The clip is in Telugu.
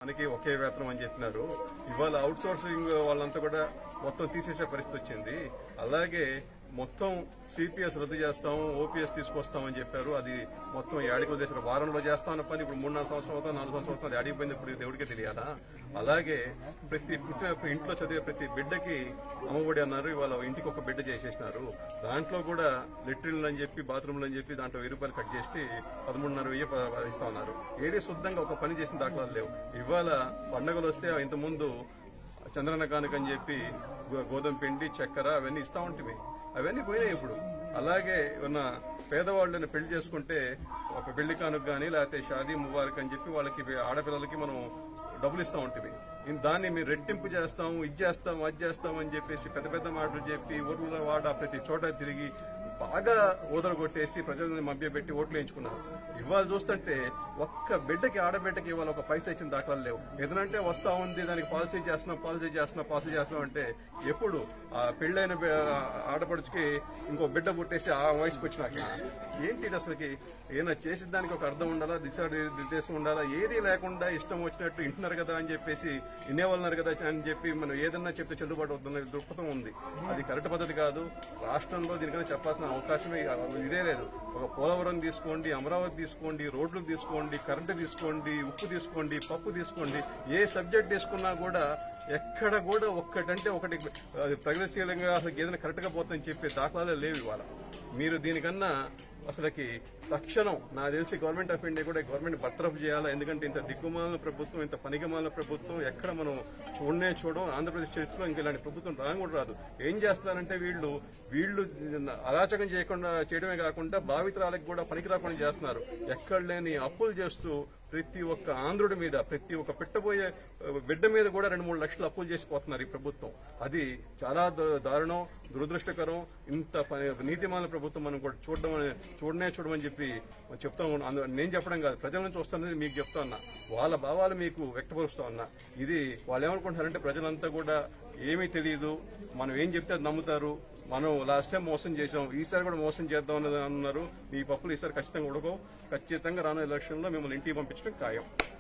పనికి ఒకే వేతనం అని చెప్పినారు ఇవాళ అవుట్ సోర్సింగ్ వాళ్ళంతా కూడా మొత్తం తీసేసే పరిస్థితి వచ్చింది అలాగే మొత్తం సిపిఎస్ రద్దు చేస్తాం ఓపీఎస్ తీసుకొస్తామని చెప్పారు అది మొత్తం ఏడికి వదిలేసారు వారంలో చేస్తామన్న పని ఇప్పుడు మూడు నాలుగు సంవత్సరం అవుతా నాలుగు సంవత్సరం అవుతుంది ఏడికి పోయింది ఇప్పుడు దేవుడికే తెలియాలా అలాగే ప్రతి పుట్టిన ఇంట్లో చదివే ప్రతి బిడ్డకి అమ్మఒడి అన్నారు ఇవాళ ఇంటికి ఒక బిడ్డ చేసేసినారు దాంట్లో కూడా లెట్రిన్లు అని చెప్పి బాత్రూమ్లు అని చెప్పి దాంట్లో వెయ్యి రూపాయలు కట్ చేసి పదమూడున్నర వెయ్యి ప- ఇస్తా ఉన్నారు ఏది శుద్ధంగా ఒక పని చేసిన దాఖలాలు లేవు ఇవాళ పండగలు వస్తే ఇంతకుముందు చంద్రన కానుక అని చెప్పి గో- గోధుమ పిండి చక్కెర అవన్నీ ఇస్తా ఉంటుంది అవన్నీ పోయినాయి ఇప్పుడు అలాగే ఉన్న పేదవాళ్ళని పెళ్లి చేసుకుంటే ఒక పెళ్లి కానుక కానీ లేకపోతే షాదీ ముబారక్ అని చెప్పి వాళ్ళకి ఆడపిల్లలకి మనం డబ్బులు ఇస్తా ఉంటుంది ఇన్ దాన్ని మీరు రెట్టింపు చేస్తాం ఇది చేస్తాం అది చేస్తాం అని చెప్పేసి పెద్ద పెద్ద మాటలు చెప్పి ఊర్ల వాడ ప్రతి చోట తిరిగి బాగా ఊదర కొట్టేసి ప్రజల్ని మభ్యపెట్టి ఓట్లు వేయించుకున్నారు ఇవాళ చూస్తుంటే ఒక్క బిడ్డకి ఆడబిడ్డకి ఇవాళ ఒక పైసా ఇచ్చిన దాఖలాలు లేవు ఏదంటే వస్తా ఉంది దానికి పాలసీ చేస్తున్నాం పాలసీ చేస్తున్నాం పాలసీ చేస్తున్నాం అంటే ఎప్పుడు ఆ పెళ్ళైన బి- ఆడపడుచుకి ఇంకో బిడ్డ పుట్టేసి ఆ వయసుకు వచ్చినాక ఏంటి ఇది అసలుకి ఏమైనా చేసిన దానికి ఒక అర్థం ఉండాలా దిశ నిర్దేశం ఉండాలా ఏది లేకుండా ఇష్టం వచ్చినట్టు ఇంటున్నారు కదా అని చెప్పేసి ఇన్నేవాళ్ళన్నారు కదా అని చెప్పి మనం ఏదన్నా చెప్తే చెల్లుబాటు అవుతున్న దృక్పథం ఉంది అది కరెక్ట్ పద్ధతి కాదు రాష్ట్రంలో దీనికన్నా చెప్పాల్సిన అవకాశమే ఇదే లేదు ఒక పోలవరం తీసుకోండి అమరావతి తీసుకోండి రోడ్లు తీసుకోండి కరెంటు తీసుకోండి ఉప్పు తీసుకోండి పప్పు తీసుకోండి ఏ సబ్జెక్ట్ తీసుకున్నా కూడా ఎక్కడ కూడా ఒక్కటంటే ఒకటి అది ప్రగతిశీలంగా అసలు ఏదైనా కరెక్ట్ గా పోతుందని చెప్పే దాఖలాలే లేవు ఇవాళ మీరు దీనికన్నా అసలుకి తక్షణం నాకు తెలిసి గవర్నమెంట్ ఆఫ్ ఇండియా కూడా గవర్నమెంట్ బర్తరఫ్ చేయాలా ఎందుకంటే ఇంత దిక్కుమాలిన ప్రభుత్వం ఇంత పనికిమాలిన ప్రభుత్వం ఎక్కడ మనం చూడనే చూడం ఆంధ్రప్రదేశ్ చరిత్రలో ఇంక ఇలాంటి ప్రభుత్వం రాని కూడా రాదు ఏం చేస్తున్నారంటే వీళ్ళు వీళ్ళు అరాచకం చేయకుండా చేయడమే కాకుండా భావితరాలకు కూడా పనికి రాకుండా చేస్తున్నారు ఎక్కడ లేని అప్పులు చేస్తూ ప్రతి ఒక్క ఆంధ్రుడి మీద ప్రతి ఒక్క పెట్టబోయే ఆ, బిడ్డ మీద కూడా రెండు మూడు లక్షలు అప్పులు చేసిపోతున్నారు ఈ ప్రభుత్వం అది చాలా దా- దారుణం దురదృష్టకరం ఇంత పని- నీతిమాలిన ప్రభుత్వం మనం కూడా చూడడం అనే- చూడనే చూడమని చెప్పి చెప్తా ఉన్నా అందు- నేను చెప్పడం కాదు ప్రజల నుంచి వస్తున్నది మీకు చెప్తా ఉన్నా వాళ్ళ భావాలు మీకు వ్యక్తపరుస్తా ఉన్నా ఇది వాళ్ళు ఏమనుకుంటున్నారంటే ప్రజలంతా కూడా ఏమీ తెలియదు మనం ఏం చెప్తే అది నమ్ముతారు మనం లాస్ట్ టైం మోసం చేసాం ఈసారి కూడా మోసం చేద్దాం అన్నది అన్నారు మీ పప్పులు ఈసారి ఖచ్చితంగా ఉడకవు ఖచ్చితంగా రానున్న ఎలక్షన్ లో మిమ్మల్ని ఇంటికి పంపించడం ఖాయం